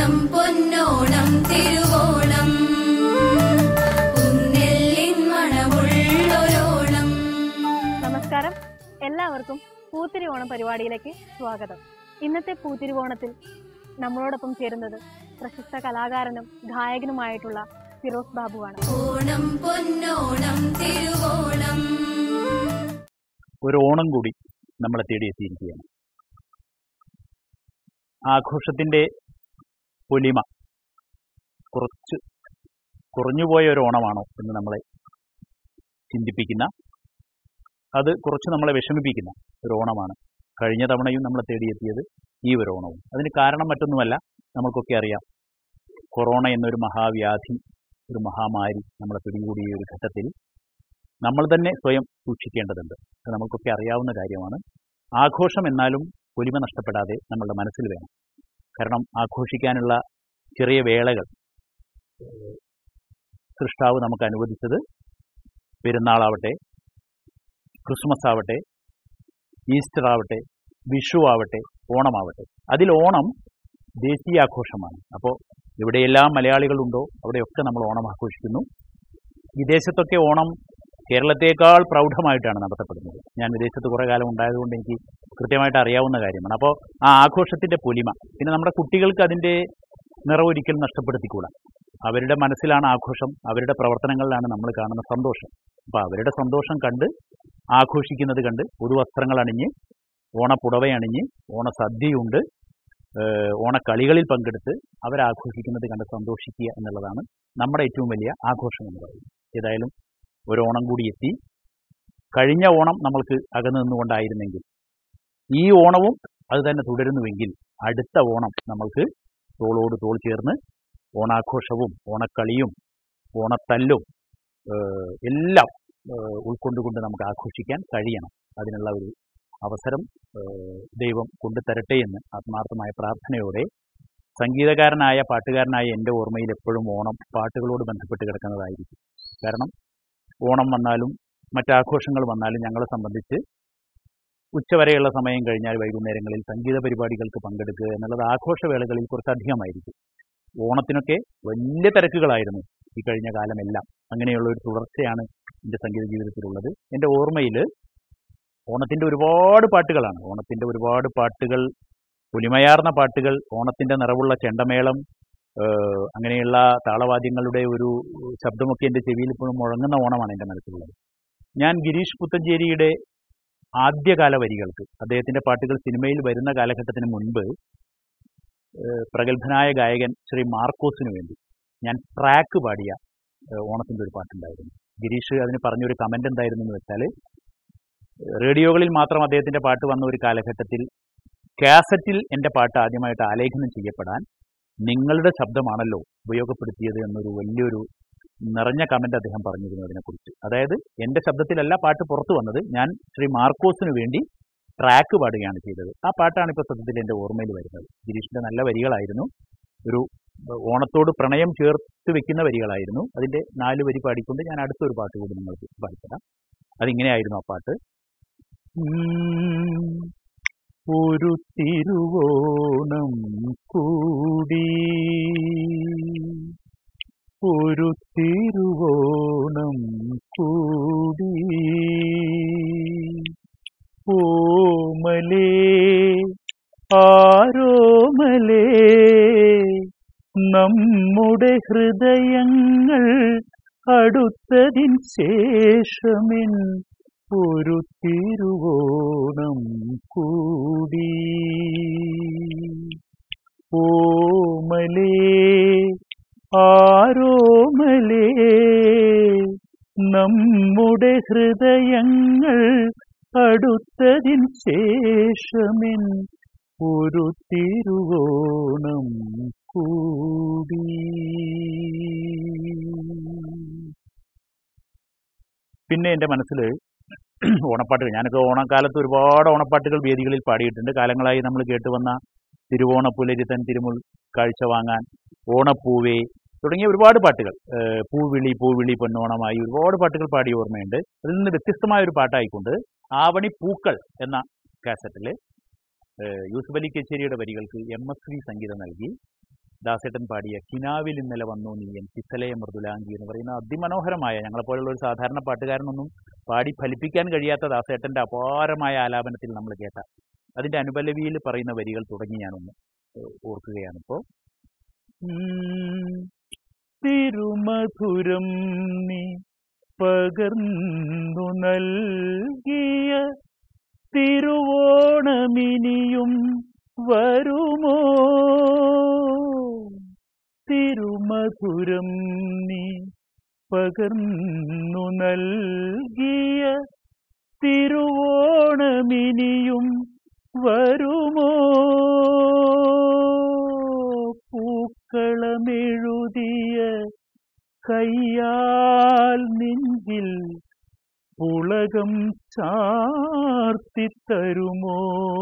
ഓണം പൊന്നോണം തിരുവോണം കുന്നെല്ലിൻ മണമുള്ളൊരോണം നമസ്കാരം എല്ലാവർക്കും പൂത്തിരിവോണം പരിപാടിയിലേക്ക് സ്വാഗതം ഇന്നത്തെ പൂത്തിരിവോണത്തിൽ നമ്മളോടൊപ്പം ചേരുന്നത് പ്രശസ്ത കലാകാരനും ഗായകനുമായിട്ടുള്ള ഫിറോസ് ബാബുവാണ് ഓണം പൊന്നോണം തിരുവോണം ഒരു ഓണം കൂടി നമ്മളെ തേടിയെത്തിയിരിക്കുകയാണ് ആഘോഷത്തിൻ്റെ പൊലിമ കുറച്ച് കുറഞ്ഞുപോയ ഒരു ഓണമാണോ എന്ന് നമ്മളെ ചിന്തിപ്പിക്കുന്ന അത് കുറച്ച് നമ്മളെ വിഷമിപ്പിക്കുന്ന ഒരു ഓണമാണ് കഴിഞ്ഞ തവണയും നമ്മളെ തേടിയെത്തിയത് ഈ ഒരു ഓണവും അതിന് കാരണം മറ്റൊന്നുമല്ല നമുക്കൊക്കെ അറിയാം കൊറോണ എന്നൊരു മഹാവ്യാധി ഒരു മഹാമാരി നമ്മളെ പിടികൂടിയ ഒരു ഘട്ടത്തിൽ നമ്മൾ തന്നെ സ്വയം സൂക്ഷിക്കേണ്ടതുണ്ട് അത് നമുക്കൊക്കെ അറിയാവുന്ന കാര്യമാണ് ആഘോഷം എന്നാലും പൊലിമ നഷ്ടപ്പെടാതെ നമ്മളുടെ മനസ്സിൽ വേണം കാരണം ആഘോഷിക്കാനുള്ള ചെറിയ വേളകൾ ഏഹ്, സൃഷ്ടാവ് നമുക്ക് അനുവദിച്ചത് പെരുന്നാളാവട്ടെ ക്രിസ്മസ് ആവട്ടെ ഈസ്റ്റർ ആവട്ടെ വിഷു ആവട്ടെ ഓണമാവട്ടെ അതിൽ ഓണം ദേശീയ ആഘോഷമാണ് അപ്പോൾ എവിടെയെല്ലാം മലയാളികളുണ്ടോ അവിടെയൊക്കെ നമ്മൾ ഓണം ആഘോഷിക്കുന്നു വിദേശത്തൊക്കെ ഓണം കേരളത്തേക്കാൾ പ്രൗഢമായിട്ടാണ് നടത്തപ്പെടുന്നത് ഞാൻ വിദേശത്ത് കുറേ കാലം ഉണ്ടായതുകൊണ്ട് എനിക്ക് കൃത്യമായിട്ട് അറിയാവുന്ന കാര്യമാണ് അപ്പോൾ ആ ആഘോഷത്തിൻ്റെ പൊലിമ പിന്നെ നമ്മുടെ കുട്ടികൾക്ക് അതിൻ്റെ നിറവൊരിക്കലും നഷ്ടപ്പെടുത്തിക്കൂടാ അവരുടെ മനസ്സിലാണ് ആഘോഷം അവരുടെ പ്രവർത്തനങ്ങളിലാണ് നമ്മൾ കാണുന്ന സന്തോഷം അപ്പോൾ അവരുടെ സന്തോഷം കണ്ട് ആഘോഷിക്കുന്നത് കണ്ട് പുതുവസ്ത്രങ്ങൾ അണിഞ്ഞ് ഓണപ്പുടവയണിഞ്ഞ് ഓണസദ്യയുണ്ട് ഏഹ് ഓണക്കളികളിൽ പങ്കെടുത്ത് അവരാഘോഷിക്കുന്നത് കണ്ട് സന്തോഷിക്കുക എന്നുള്ളതാണ് നമ്മുടെ ഏറ്റവും വലിയ ആഘോഷം എന്ന് പറയുന്നത് ഏതായാലും ഒരു ഓണം കൂടി എത്തി കഴിഞ്ഞ ഓണം നമ്മൾക്ക് അകന്നു നിന്നുകൊണ്ടായിരുന്നെങ്കിൽ ഈ ഓണവും അത് തന്നെ തുടരുന്നുവെങ്കിൽ അടുത്ത ഓണം നമ്മൾക്ക് തോളോട് തോൾ ചേർന്ന് ഓണാഘോഷവും ഓണക്കളിയും ഓണത്തല്ലും ഏഹ് എല്ലാം ഏഹ് ഉൾക്കൊണ്ടുകൊണ്ട് നമുക്ക് ആഘോഷിക്കാൻ കഴിയണം അതിനുള്ള ഒരു അവസരം ഏഹ് ദൈവം കൊണ്ടുതരട്ടെ എന്ന് ആത്മാർത്ഥമായ പ്രാർത്ഥനയോടെ സംഗീതകാരനായ പാട്ടുകാരനായ എൻ്റെ ഓർമ്മയിൽ എപ്പോഴും ഓണം പാട്ടുകളോട് ബന്ധപ്പെട്ട് കിടക്കുന്നതായിരിക്കും കാരണം ഓണം വന്നാലും മറ്റാഘോഷങ്ങൾ വന്നാലും ഞങ്ങളെ സംബന്ധിച്ച് ഉച്ചവരെയുള്ള സമയം കഴിഞ്ഞാൽ വൈകുന്നേരങ്ങളിൽ സംഗീത പരിപാടികൾക്ക് പങ്കെടുക്കുക എന്നുള്ളത് ആഘോഷവേളകളിൽ കുറച്ചധികമായിരിക്കും ഓണത്തിനൊക്കെ വലിയ തിരക്കുകളായിരുന്നു ഈ കഴിഞ്ഞ കാലമെല്ലാം അങ്ങനെയുള്ള ഒരു തുടർച്ചയാണ് എൻ്റെ സംഗീത ജീവിതത്തിലുള്ളത് എൻ്റെ ഓർമ്മയിൽ ഓണത്തിൻ്റെ ഒരുപാട് പാട്ടുകളാണ് ഓണത്തിൻ്റെ ഒരുപാട് പാട്ടുകൾ പൊലിമയാർന്ന പാട്ടുകൾ ഓണത്തിൻ്റെ നിറവുള്ള ചെണ്ടമേളം ഏഹ് അങ്ങനെയുള്ള താളവാദ്യങ്ങളുടെ ഒരു ശബ്ദമൊക്കെ എൻ്റെ ചെവിയിൽ ഇപ്പോഴും മുഴങ്ങുന്ന ഓണമാണ് എൻ്റെ മനസ്സിലുള്ളത് ഞാൻ ഗിരീഷ് പുത്തഞ്ചേരിയുടെ ആദ്യകാല വരികൾക്ക് അദ്ദേഹത്തിൻ്റെ പാട്ടുകൾ സിനിമയിൽ വരുന്ന കാലഘട്ടത്തിന് മുൻപ് ഏഹ് പ്രഗത്ഭനായ ഗായകൻ ശ്രീ മാർക്കോസിന് വേണ്ടി ഞാൻ ട്രാക്ക് പാടിയ ഏഹ് ഓണത്തിൻ്റെ ഒരു പാട്ടുണ്ടായിരുന്നു ഗിരീഷ് അതിന് പറഞ്ഞൊരു കമൻ്റ് എന്തായിരുന്നു എന്ന് വെച്ചാൽ റേഡിയോകളിൽ മാത്രം അദ്ദേഹത്തിൻ്റെ പാട്ട് വന്ന ഒരു കാലഘട്ടത്തിൽ കാസറ്റിൽ എൻ്റെ പാട്ട് ആദ്യമായിട്ട് ആലേഖനം ചെയ്യപ്പെടാൻ നിങ്ങളുടെ ശബ്ദമാണല്ലോ ഉപയോഗപ്പെടുത്തിയത് എന്നൊരു വലിയൊരു നിറഞ്ഞ കമൻ്റ് അദ്ദേഹം പറഞ്ഞിരുന്നു അതിനെക്കുറിച്ച് അതായത് എൻ്റെ ശബ്ദത്തിലല്ല പാട്ട് പുറത്തു വന്നത് ഞാൻ ശ്രീ മാർക്കോസിന് വേണ്ടി ട്രാക്ക് പാടുകയാണ് ചെയ്തത് ആ പാട്ടാണ് ഇപ്പോൾ സത്യത്തിൽ എൻ്റെ ഓർമ്മയിൽ വരുന്നത് ഗിരീഷിൻ്റെ നല്ല വരികളായിരുന്നു ഒരു ഓണത്തോട് പ്രണയം ചേർത്ത് വെക്കുന്ന വരികളായിരുന്നു അതിൻ്റെ നാല് വരി പാടിക്കൊണ്ട് ഞാൻ അടുത്തൊരു പാട്ട് കൂടി നിങ്ങൾക്ക് പാടിത്തരാം അതിങ്ങനെയായിരുന്നു ആ പാട്ട് ഉം, ഒരു തിരുവോണം കൂടി ഒരു തിരുവോണം കൂടി ഓമലേ ആരോമലേ നമ്മുടെ ഹൃദയങ്ങൾ അടുത്തതിൻ ശേഷമിൻ ഒരു തിരുവോണം കൂടി ഓമലേ ആരോമലേ നമ്മുടെ ഹൃദയങ്ങൾ അടുത്തതിൻ ശേഷമിൻ ഒരു തിരുവോണം കൂടി പിന്നെ എൻ്റെ മനസ്സിൽ ഓണപ്പാട്ടുകൾ ഞാനൊക്കെ ഓണക്കാലത്ത് ഒരുപാട് ഓണപ്പാട്ടുകൾ വേദികളിൽ പാടിയിട്ടുണ്ട് കാലങ്ങളായി നമ്മൾ കേട്ടുവന്ന തിരുവോണ പുലരിത്തൻ തിരുമുൽ കാഴ്ച വാങ്ങാൻ ഓണപ്പൂവേ തുടങ്ങിയ ഒരുപാട് പാട്ടുകൾ ഏഹ് പൂവിളി പൂവിളി പൊന്നോണമായി ഒരുപാട് പാട്ടുകൾ പാടിയ ഓർമ്മയുണ്ട് അതിൽ നിന്ന് വ്യത്യസ്തമായ ഒരു പാട്ടായിക്കൊണ്ട് ആവണി പൂക്കൾ എന്ന കാസറ്റിൽ യൂസുഫ് അലി കച്ചേരിയുടെ വരികൾക്ക് എം എസ് വി സംഗീതം നൽകി ദാസേട്ടൻ പാടിയ കിനാവിൽ ഇന്നലെ വന്നു നീയൻ കിസലയ മൃദുലാംഗി എന്ന് പറയുന്ന അതിമനോഹരമായ ഞങ്ങളെപ്പോലുള്ള ഒരു സാധാരണ പാട്ടുകാരനൊന്നും പാടി ഫലിപ്പിക്കാൻ കഴിയാത്ത ദാസേട്ടൻ്റെ അപാരമായ ആലാപനത്തിൽ നമ്മൾ കേട്ട അതിൻ്റെ അനുപല്ലവിയിൽ പറയുന്ന വരികൾ തുടങ്ങി ഞാനൊന്ന് ഏഹ്, ഓർക്കുകയാണിപ്പോൾ തിരുമധുരം നീ പകർന്നു നൽകിയ തിരുവോണമിനിയും വരുമോ തിരുമധുരം നീ പകർന്നു നൽകിയ തിരുവോണമിനിയും വരുമോ പൂക്കളമെഴുതിയ കയ്യാൽ നെഞ്ചിൽ പുളകം ചാർത്തിത്തരുമോ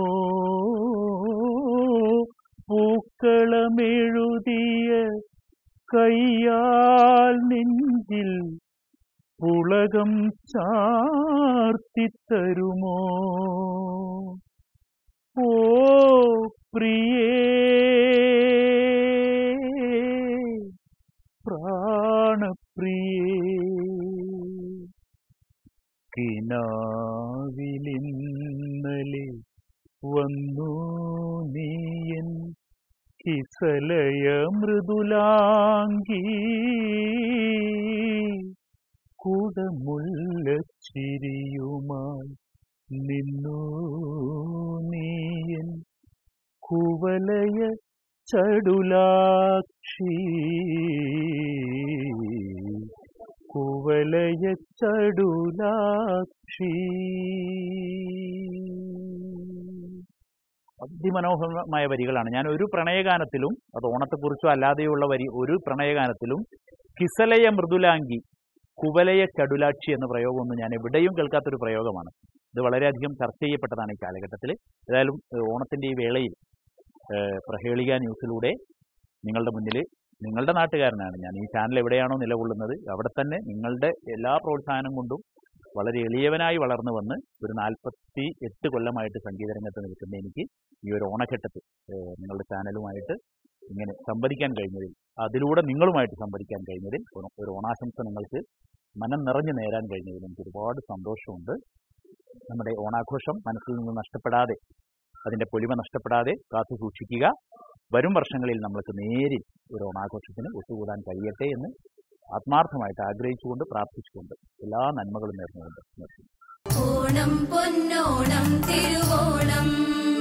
പൂക്കളമെഴുതിയ കയ്യാൽ നെഞ്ചിൽ പുളകം ചാർത്തിത്തരുമോ ഓ പ്രിയേ പ്രാണപ്രിയേ കിനാവിലിന്നലെ വന്നു നീയൻ കിസലയ മൃദുലാംഗി കുടമുള്ളച്ചിരിയുമായി നിന്നു നീയൻ കുവലയ ചടുലാക്ഷി കുവലയ ചടുലാക്ഷി അതിമനോഹരമായ വരികളാണ് ഞാൻ ഒരു പ്രണയഗാനത്തിലും അത് ഓണത്തെക്കുറിച്ചോ അല്ലാതെയുള്ള വരി ഒരു പ്രണയഗാനത്തിലും കിസലയ മൃദുലാംഗി കുവലയ ചടുലാക്ഷി എന്ന പ്രയോഗമൊന്നും ഞാൻ എവിടെയും കേൾക്കാത്തൊരു പ്രയോഗമാണ് ഇത് വളരെയധികം ചർച്ച ചെയ്യപ്പെട്ടതാണ് ഈ കാലഘട്ടത്തിൽ ഏതായാലും ഏഹ്, ഓണത്തിൻ്റെ ഈ വേളയിൽ ഏഹ്, പ്രഹേളിക ന്യൂസിലൂടെ നിങ്ങളുടെ മുന്നിൽ നിങ്ങളുടെ നാട്ടുകാരനാണ് ഞാൻ ഈ ചാനൽ എവിടെയാണോ നിലകൊള്ളുന്നത് അവിടെ തന്നെ നിങ്ങളുടെ എല്ലാ പ്രോത്സാഹനം കൊണ്ടും വളരെ എളിയവനായി വളർന്നു വന്ന് ഒരു നാൽപ്പത്തി എട്ട് കൊല്ലമായിട്ട് സംഗീത രംഗത്ത് നിൽക്കുന്ന എനിക്ക് ഈ ഒരു ഓണഘട്ടത്തിൽ ഏഹ്, നിങ്ങളുടെ ചാനലുമായിട്ട് ഇങ്ങനെ സംവദിക്കാൻ കഴിഞ്ഞതിൽ അതിലൂടെ നിങ്ങളുമായിട്ട് സംവദിക്കാൻ കഴിഞ്ഞതിൽ ഒരു- ഒരു ഓണാശംസ നിങ്ങൾക്ക് മനം നിറഞ്ഞു നേരാൻ കഴിഞ്ഞതിൽ എനിക്ക് ഒരുപാട് സന്തോഷമുണ്ട് നമ്മുടെ ഓണാഘോഷം മനസ്സിൽ നിന്ന് നഷ്ടപ്പെടാതെ അതിൻ്റെ പൊലിമ നഷ്ടപ്പെടാതെ കാത്തു സൂക്ഷിക്കുക വരും വർഷങ്ങളിൽ നമ്മൾക്ക് നേരിൽ ഒരു ഓണാഘോഷത്തിന് ഒത്തുകൂടാൻ കഴിയട്ടെ എന്ന് ആത്മാർത്ഥമായിട്ട് ആഗ്രഹിച്ചുകൊണ്ട് പ്രാർത്ഥിച്ചുകൊണ്ട് എല്ലാ നന്മകളും നേർന്നുകൊണ്ട് നിർത്തുന്നു ഓണം പൊന്നോണം തിരുവോണം